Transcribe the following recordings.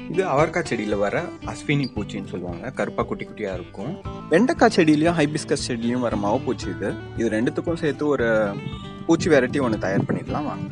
இது அவரைக்காய் செடியில் வர அஸ்வினி பூச்சின்னு சொல்லுவாங்க கருப்பாக குட்டி குட்டியாக இருக்கும் வெண்டைக்காய் செடியிலையும் ஹைபிஸ்கஸ் செடியிலையும் வர மாவு பூச்சி இது இது ரெண்டுத்துக்கும் சேர்த்து ஒரு பூச்சி வெரைட்டி ஒன்று தயார் பண்ணிடலாம் வாங்க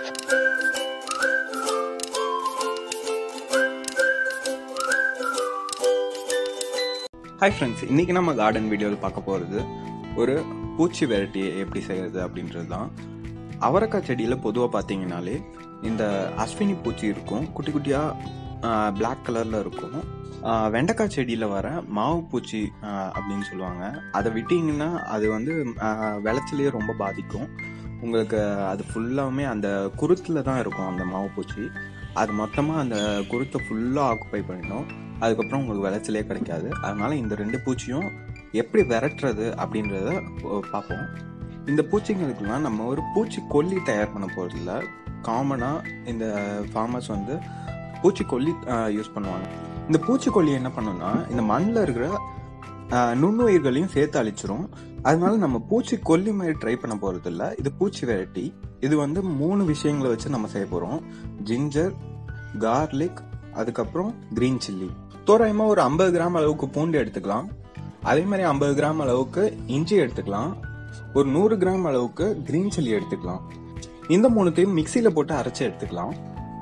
ஹாய் ஃப்ரெண்ட்ஸ் இன்றைக்கி நம்ம கார்டன் வீடியோவில் பார்க்க போகிறது ஒரு பூச்சி வெரைட்டியை எப்படி செய்கிறது அப்படின்றது தான் அவரைக்காய் செடியில் பொதுவாக பார்த்தீங்கனாலே இந்த அஸ்வினி பூச்சி இருக்கும் குட்டி குட்டியாக பிளாக் கலரில் இருக்கும் ஆஹ் வெண்டைக்காய் செடியில் வர மாவு பூச்சி ஆஹ் அப்படின்னு சொல்லுவாங்க அதை விட்டீங்கன்னா அது வந்து ஆஹ் விளைச்சலையே ரொம்ப பாதிக்கும் உங்களுக்கு அது ஃபுல்லாமே அந்த குருத்தில் தான் இருக்கும் அந்த மாவு பூச்சி அது மொத்தமாக அந்த குருத்தை ஃபுல்லாக ஆக்குப்பை பண்ணிடும் அதுக்கப்புறம் உங்களுக்கு விளைச்சலே கிடைக்காது அதனால இந்த ரெண்டு பூச்சியும் எப்படி விரட்டுறது அப்படின்றத பா- பார்ப்போம் இந்த பூச்சிங்களுக்கெல்லாம் நம்ம ஒரு பூச்சி கொல்லி தயார் பண்ண போகிறதில்ல காமனாக இந்த ஃபார்மர்ஸ் வந்து பூச்சிக்கொல்லி யூஸ் பண்ணுவாங்க இந்த பூச்சிக்கொல்லி என்ன பண்ணுன்னா இந்த மண்ணில் இருக்கிற ஆஹ், நுண்ணுயிர்களையும் சேர்த்து அழிச்சிரும் அதனால நம்ம பூச்சி கொல்லி மாதிரி ட்ரை பண்ண போறது இல்ல இது பூச்சி வெரைட்டி இது வந்து மூணு விஷயங்களை வச்சு நம்ம செய்ய போறோம் ஜிஞ்சர் கார்லிக் அதுக்கப்புறம் கிரீன் சில்லி தோராயமா ஒரு ஐம்பது கிராம் அளவுக்கு பூண்டு எடுத்துக்கலாம் அதே மாதிரி ஐம்பது கிராம் அளவுக்கு இஞ்சி எடுத்துக்கலாம் ஒரு நூறு கிராம் அளவுக்கு கிரீன் சில்லி எடுத்துக்கலாம் இந்த மூணுத்தையும் மிக்சியில போட்டு அரைச்சு எடுத்துக்கலாம்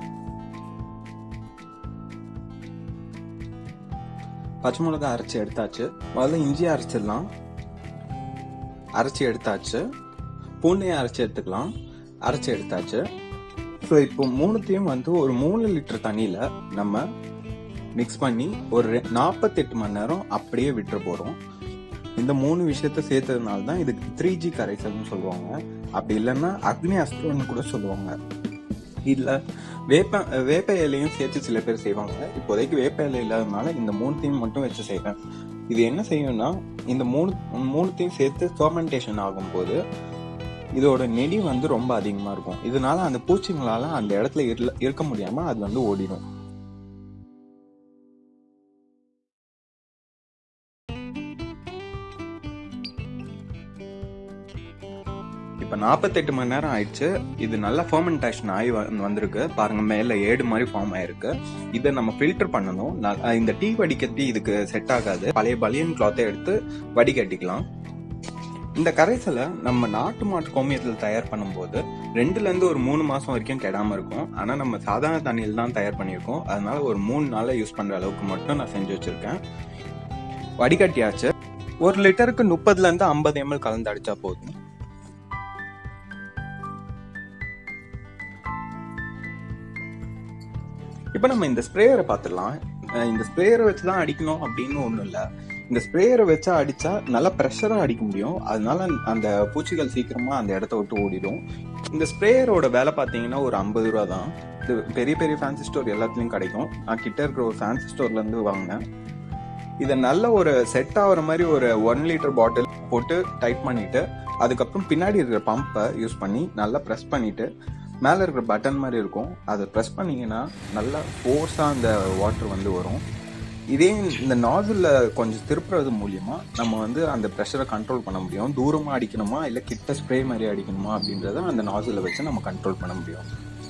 பச்சை மிளகாய் அரைச்சி எடுத்தாச்சு முதல்ல இஞ்சி அரைச்சிடலாம் அரைச்சி எடுத்தாச்சு பூண்டையும் அரைச்சி எடுத்துக்கலாம் அரைச்சி எடுத்தாச்சு ஸோ இப்போ மூணுத்தையும் வந்து ஒரு மூணு லிட்டர் தண்ணியில் நம்ம மிக்ஸ் பண்ணி ஒரு ரெ- 48 மணி நேரம் அப்படியே விட்டுற போகிறோம் இந்த மூணு விஷயத்த சேர்த்ததுனால தான் இதுக்கு த்ரீ ஜி கரைசல்னு சொல்லுவாங்க அப்படி இல்லைன்னா அக்னி அஸ்திரம்னு கூட சொல்லுவாங்க இதில் வேப்ப வேப்ப இலையும் சேர்த்து சில பேர் செய்வாங்க இப்போதைக்கு வேப்ப இலை இல்லாதனால இந்த மூணுத்தையும் மட்டும் வச்சு செய்வேன் இது என்ன செய்யும்னா இந்த மூணு மூணுத்தையும் சேர்த்து ஃபர்மெண்டேஷன் ஆகும்போது இதோட நெடி வந்து ரொம்ப அதிகமாக இருக்கும் இதனால அந்த பூச்சிங்களால அந்த இடத்துல இருல- இருக்க முடியாம அது வந்து ஓடிடும் இப்போ நாற்பத்தெட்டு மணி நேரம் ஆயிடுச்சு இது நல்லா ஃபர்மெண்டேஷன் ஆகி வந்து- வந்திருக்கு பாருங்க மேலே ஏடு மாதிரி ஃபார்ம் ஆயிருக்கு இதை நம்ம ஃபில்டர் பண்ணணும் ந- இந்த டீ வடிகட்டி இதுக்கு செட் ஆகாது பழைய பலியன் கிளாத்தை எடுத்து வடிகட்டிக்கலாம் இந்த கரைசலை நம்ம நாட்டு மாட்டு கோமியத்தில் தயார் பண்ணும்போது ரெண்டுல இருந்து ஒரு மூணு மாசம் வரைக்கும் கெடாம இருக்கும் ஆனா நம்ம சாதாரண தண்ணியில் தான் தயார் பண்ணியிருக்கோம் அதனால ஒரு மூணு நாள்ல யூஸ் பண்ற அளவுக்கு மட்டும் நான் செஞ்சு வச்சிருக்கேன் வடிகட்டியாச்சு ஒரு லிட்டருக்கு முப்பதுல இருந்து ஐம்பது எம்எல் கலந்து அடிச்சா போதும் இப்போ நம்ம இந்த ஸ்ப்ரேயரை பார்த்துடலாம் அஹ் இந்த ஸ்ப்ரேயரை வச்சு தான் அடிக்கணும் அப்படின்னு ஒன்றும் இல்லை இந்த ஸ்ப்ரேயரை வச்சா அடிச்சா நல்லா ப்ரெஷராக அடிக்க முடியும் அதனால அந்த பூச்சிகள் சீக்கிரமா அந்த இடத்த விட்டு ஓடிடும் இந்த ஸ்ப்ரேயரோட வேலை பார்த்தீங்கன்னா ஒரு ஐம்பது ரூபா தான் இது பெரிய பெரிய ஃபேன்சி ஸ்டோர் எல்லாத்துலேயும் கிடைக்கும் நான் கிட்ட இருக்கிற ஒரு ஃபேன்சி ஸ்டோர்லேருந்து வாங்கினேன் இதை நல்ல ஒரு செட் ஆகுற மாதிரி ஒரு ஒன் லிட்டர் பாட்டில் போட்டு டைட் பண்ணிட்டு அதுக்கப்புறம் பின்னாடி இருக்கிற பம்பை யூஸ் பண்ணி நல்லா ப்ரெஸ் பண்ணிட்டு மேலே இருக்கிற பட்டன் மாதிரி இருக்கும் அதை ப்ரெஸ் பண்ணீங்கன்னா நல்லா ஃபோர்ஸாக அந்த வாட்டர் வந்து வரும் இதே இந்த நாசிலில் கொஞ்சம் திருப்புறது மூலியமா நம்ம வந்து அந்த ப்ரெஷரை கண்ட்ரோல் பண்ண முடியும் தூரமாக அடிக்கணுமா இல்லை கிட்ட ஸ்ப்ரே மாதிரி அடிக்கணுமா அப்படின்றத அந்த நாசிலை வச்சு நம்ம கண்ட்ரோல் பண்ண முடியும்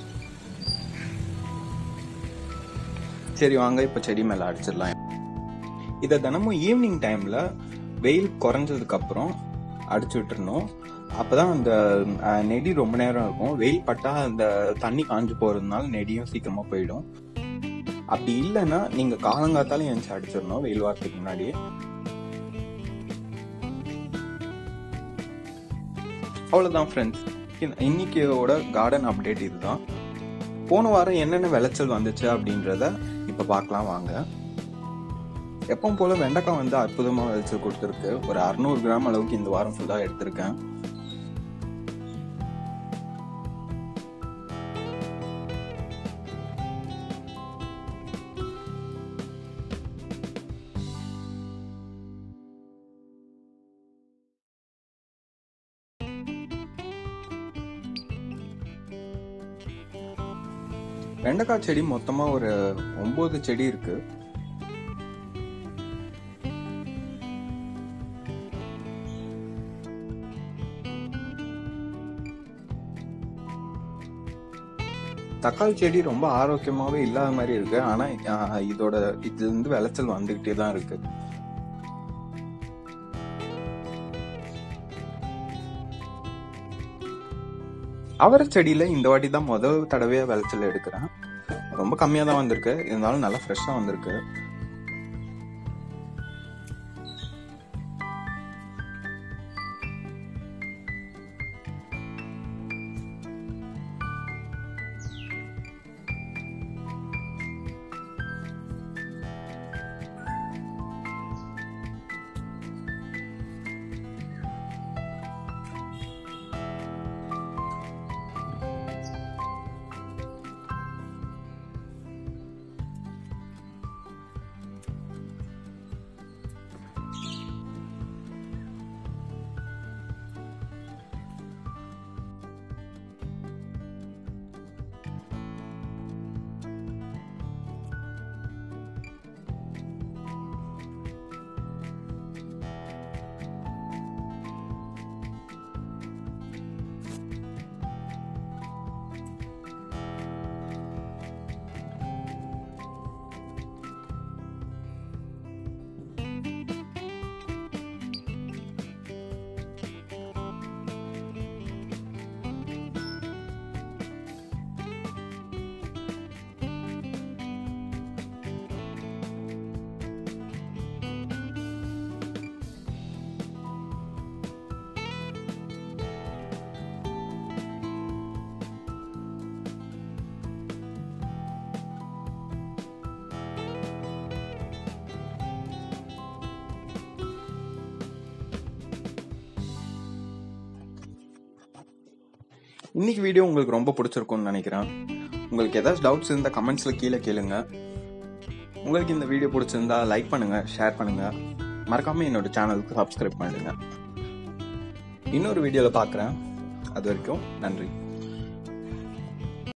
சரி வாங்க இப்போ செடி மேலே அடிச்சிடலாம் இதை தினமும் ஈவினிங் டைமில் வெயில் குறைஞ்சதுக்கு அப்புறம் அடிச்சு விட்டுறணும் அப்பதான் அந்த அஹ், நெடி ரொம்ப நேரம் இருக்கும் வெயில் பட்டா அந்த தண்ணி காஞ்சு போறதுனால நெடியும் சீக்கிரமா போயிடும் அப்படி இல்லைன்னா நீங்க காலங்காத்தாலும் எழுந்துச்சு அடிச்சிடணும் வெயில் வாரத்துக்கு முன்னாடி அவ்வளவுதான் ஃப்ரெண்ட்ஸ் இன்னைக்கோட கார்டன் அப்டேட் இதுதான் போன வாரம் என்னென்ன விளைச்சல் வந்துச்சு அப்படின்றத இப்ப பார்க்கலாம் வாங்க எப்பவும் போல வெண்டைக்காய் வந்து அற்புதமா விளைச்சல் கொடுத்துருக்கு ஒரு அறுநூறு கிராம் அளவுக்கு இந்த வாரம் ஃபுல்லா எடுத்திருக்கேன் வெண்டைக்காய் செடி மொத்தமா ஒரு ஒன்பது செடி இருக்கு தக்காளி செடி ரொம்ப ஆரோக்கியமாவே இல்லாத மாதிரி இருக்கு ஆனா ஆஹ், இதோட இதுல இருந்து விளைச்சல் வந்துகிட்டே தான் இருக்கு அவரை செடியில இந்த வாட்டி தான் முதல் தடவையா விளைச்சல் எடுக்கிறேன் ரொம்ப கம்மியா தான் வந்திருக்கு இருந்தாலும் நல்லா ஃப்ரெஷ்ஷா வந்திருக்கு இன்னைக்கு வீடியோ உங்களுக்கு ரொம்ப பிடிச்சிருக்கும்னு நினைக்கிறேன் உங்களுக்கு ஏதாச்சும் டவுட்ஸ் இருந்தால் கமெண்ட்ஸில் கீழே கேளுங்க உங்களுக்கு இந்த வீடியோ பிடிச்சிருந்தா லைக் பண்ணுங்க ஷேர் பண்ணுங்க மறக்காம என்னோட சேனலுக்கு சப்ஸ்கிரைப் பண்ணுங்க இன்னொரு வீடியோவில் பார்க்குறேன் அது வரைக்கும் நன்றி